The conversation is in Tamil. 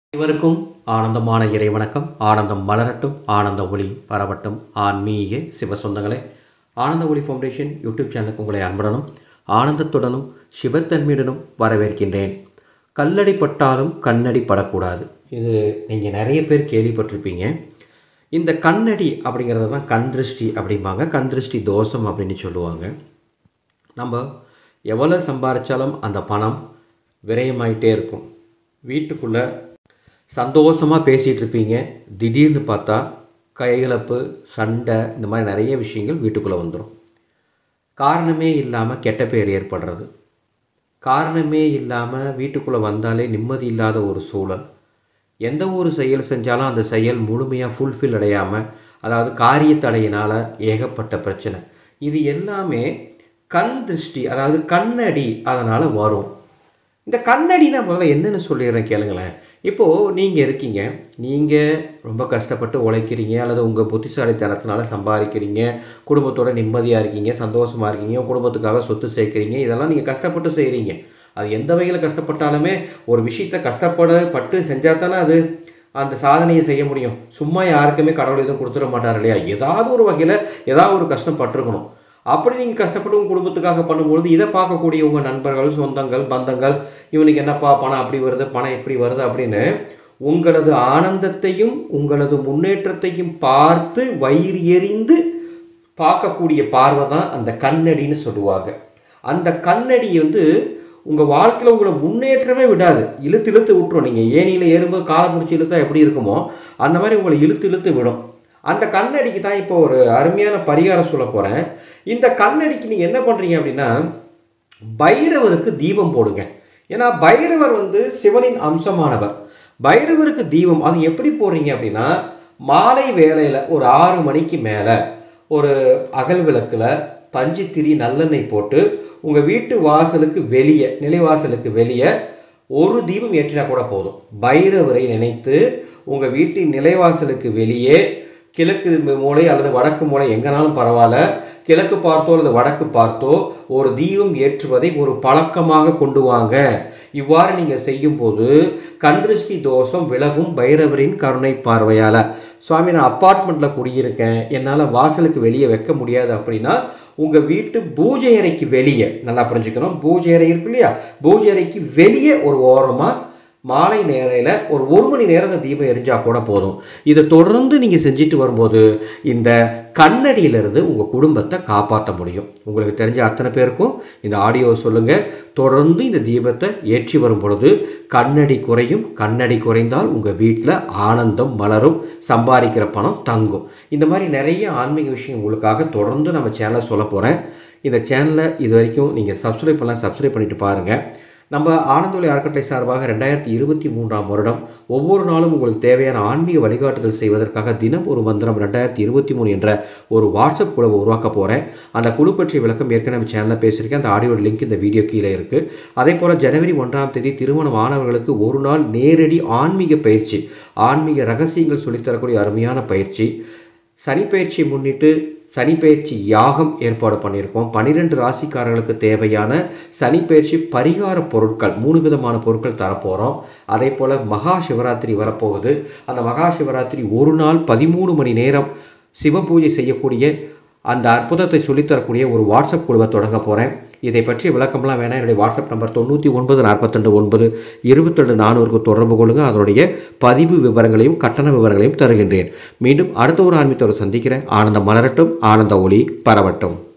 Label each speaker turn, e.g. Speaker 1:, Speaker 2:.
Speaker 1: அனைவருக்கும் ஆனந்தமான இறை வணக்கம் ஆனந்தம் மலரட்டும் ஆனந்த ஒளி பரவட்டும் ஆன்மீக சிவ சொந்தங்களே ஆனந்த ஒளி ஃபவுண்டேஷன் யூடியூப் சேனலுக்கு உங்களை அன்புடனும் ஆனந்தத்துடனும் சிவத்தன்மையுடனும் வரவேற்கின்றேன் கல்லடி பட்டாலும் கண்ணடி படக்கூடாது இது நீங்கள் நிறைய பேர் கேள்விப்பட்டிருப்பீங்க இந்த கண்ணடி அப்படிங்கிறது தான் கண் திருஷ்டி அப்படிம்பாங்க கண் திருஷ்டி தோஷம் அப்படின்னு சொல்லுவாங்க நம்ம எவ்வளோ சம்பாரித்தாலும் அந்த பணம் விரயமாயிட்டே இருக்கும் வீட்டுக்குள்ளே சந்தோஷமாக பேசிகிட்டு இருப்பீங்க திடீர்னு பார்த்தா கைகலப்பு சண்டை இந்த மாதிரி நிறைய விஷயங்கள் வீட்டுக்குள்ளே வந்துடும் காரணமே இல்லாமல் கெட்ட பேர் ஏற்படுறது காரணமே இல்லாமல் வீட்டுக்குள்ளே வந்தாலே நிம்மதி இல்லாத ஒரு சூழல் எந்த ஒரு செயல் செஞ்சாலும் அந்த செயல் முழுமையாக ஃபுல்ஃபில் அடையாமல் அதாவது காரியத்தடையினால் ஏகப்பட்ட பிரச்சனை இது எல்லாமே கண் திருஷ்டி அதாவது கண்ணடி அதனால் வரும் இந்த கண்ணடினா முதல்ல என்னென்னு சொல்லிடுறேன் கேளுங்களேன் இப்போது நீங்கள் இருக்கீங்க நீங்கள் ரொம்ப கஷ்டப்பட்டு உழைக்கிறீங்க அல்லது உங்கள் புத்திசாலித்தனத்தினால சம்பாதிக்கிறீங்க குடும்பத்தோட நிம்மதியாக இருக்கீங்க சந்தோஷமாக இருக்கீங்க உங்க குடும்பத்துக்காக சொத்து சேர்க்குறீங்க இதெல்லாம் நீங்கள் கஷ்டப்பட்டு செய்கிறீங்க அது எந்த வகையில் கஷ்டப்பட்டாலுமே ஒரு விஷயத்தை கஷ்டப்பட பட்டு செஞ்சால் தானே அது அந்த சாதனையை செய்ய முடியும் சும்மா யாருக்குமே கடவுள் எதுவும் கொடுத்துட மாட்டார் இல்லையா ஏதாவது ஒரு வகையில் ஏதாவது ஒரு கஷ்டம் பட்டிருக்கணும் அப்படி நீங்கள் கஷ்டப்பட்டு உங்கள் குடும்பத்துக்காக பண்ணும்பொழுது இதை பார்க்கக்கூடிய உங்கள் நண்பர்கள் சொந்தங்கள் பந்தங்கள் இவனுக்கு என்னப்பா பணம் அப்படி வருது பணம் இப்படி வருது அப்படின்னு உங்களது ஆனந்தத்தையும் உங்களது முன்னேற்றத்தையும் பார்த்து வயிறு எறிந்து பார்க்கக்கூடிய பார்வை தான் அந்த கண்ணடின்னு சொல்லுவாங்க அந்த கண்ணடி வந்து உங்கள் வாழ்க்கையில் உங்களை முன்னேற்றமே விடாது இழுத்து இழுத்து விட்டுரும் நீங்கள் ஏனியில் ஏறும்போது கால் முடிச்சு இழுத்தா எப்படி இருக்குமோ அந்த மாதிரி உங்களை இழுத்து இழுத்து விடும் அந்த கண்ணடிக்கு தான் இப்போ ஒரு அருமையான பரிகாரம் சொல்ல போகிறேன் இந்த கண்ணடிக்கு நீங்கள் என்ன பண்ணுறீங்க அப்படின்னா பைரவருக்கு தீபம் போடுங்க ஏன்னா பைரவர் வந்து சிவனின் அம்சமானவர் பைரவருக்கு தீபம் அது எப்படி போடுறீங்க அப்படின்னா மாலை வேளையில் ஒரு ஆறு மணிக்கு மேலே ஒரு அகல் விளக்கில் பஞ்சுத்திரி நல்லெண்ணெய் போட்டு உங்கள் வீட்டு வாசலுக்கு வெளியே நிலைவாசலுக்கு வெளியே ஒரு தீபம் ஏற்றினா கூட போதும் பைரவரை நினைத்து உங்கள் வீட்டின் நிலைவாசலுக்கு வெளியே கிழக்கு மூலை அல்லது வடக்கு மூலை எங்கனாலும் பரவாயில்ல கிழக்கு பார்த்தோ அல்லது வடக்கு பார்த்தோ ஒரு தீபம் ஏற்றுவதை ஒரு பழக்கமாக கொண்டு வாங்க இவ்வாறு நீங்கள் செய்யும்போது கண்திருஷ்டி தோஷம் விலகும் பைரவரின் கருணை பார்வையால் சுவாமி நான் அப்பார்ட்மெண்ட்டில் குடியிருக்கேன் என்னால் வாசலுக்கு வெளியே வைக்க முடியாது அப்படின்னா உங்கள் வீட்டு பூஜை அறைக்கு வெளியே நல்லா புரிஞ்சுக்கணும் பூஜை அறை இருக்கு இல்லையா பூஜை அறைக்கு வெளியே ஒரு ஓரமாக மாலை நேரையில் ஒரு ஒரு மணி நேரம் இந்த தீபம் எரிஞ்சால் கூட போதும் இதை தொடர்ந்து நீங்கள் செஞ்சுட்டு வரும்போது இந்த கண்ணடியிலிருந்து உங்கள் குடும்பத்தை காப்பாற்ற முடியும் உங்களுக்கு தெரிஞ்ச அத்தனை பேருக்கும் இந்த ஆடியோ சொல்லுங்கள் தொடர்ந்து இந்த தீபத்தை ஏற்றி வரும் பொழுது கண்ணடி குறையும் கண்ணடி குறைந்தால் உங்கள் வீட்டில் ஆனந்தம் மலரும் சம்பாதிக்கிற பணம் தங்கும் இந்த மாதிரி நிறைய ஆன்மீக விஷயம் உங்களுக்காக தொடர்ந்து நம்ம சேனலை சொல்ல போகிறேன் இந்த சேனலை இது வரைக்கும் நீங்கள் சப்ஸ்கிரைப் பண்ணலாம் சப்ஸ்கிரைப் பண்ணிட்டு பாருங்கள் நம்ம ஆனந்தொலி அறக்கட்டளை சார்பாக ரெண்டாயிரத்தி இருபத்தி மூன்றாம் வருடம் ஒவ்வொரு நாளும் உங்களுக்கு தேவையான ஆன்மீக வழிகாட்டுதல் செய்வதற்காக தினம் ஒரு மந்திரம் ரெண்டாயிரத்தி இருபத்தி மூணு என்ற ஒரு வாட்ஸ்அப் குழுவை உருவாக்க போகிறேன் அந்த குழு பற்றிய விளக்கம் ஏற்கனவே சேனலில் பேசியிருக்கேன் அந்த ஆடியோ லிங்க் இந்த வீடியோ கீழே இருக்குது அதே போல் ஜனவரி ஒன்றாம் தேதி திருமணம் ஆனவர்களுக்கு ஒரு நாள் நேரடி ஆன்மீக பயிற்சி ஆன்மீக ரகசியங்கள் சொல்லித்தரக்கூடிய அருமையான பயிற்சி சனிப்பயிற்சியை முன்னிட்டு சனிப்பயிற்சி யாகம் ஏற்பாடு பண்ணியிருக்கோம் பன்னிரெண்டு ராசிக்காரர்களுக்கு தேவையான சனிப்பயிற்சி பரிகார பொருட்கள் மூணு விதமான பொருட்கள் தரப்போகிறோம் அதே போல் மகா சிவராத்திரி வரப்போகுது அந்த மகா சிவராத்திரி ஒரு நாள் பதிமூணு மணி நேரம் சிவ பூஜை செய்யக்கூடிய அந்த அற்புதத்தை சொல்லித்தரக்கூடிய ஒரு வாட்ஸ்அப் குழுவை தொடங்க போகிறேன் இதை பற்றிய விளக்கம்லாம் வேணால் என்னுடைய வாட்ஸ்அப் நம்பர் தொண்ணூற்றி ஒன்பது நாற்பத்தெண்டு ஒன்பது இருபத்தெண்டு நானூறுக்கு தொடர்பு கொள்ளுங்கள் அதனுடைய பதிவு விவரங்களையும் கட்டண விவரங்களையும் தருகின்றேன் மீண்டும் அடுத்த ஒரு ஆன்மீகத்தோடு சந்திக்கிறேன் ஆனந்தம் மலரட்டும் ஆனந்த ஒளி பரவட்டும்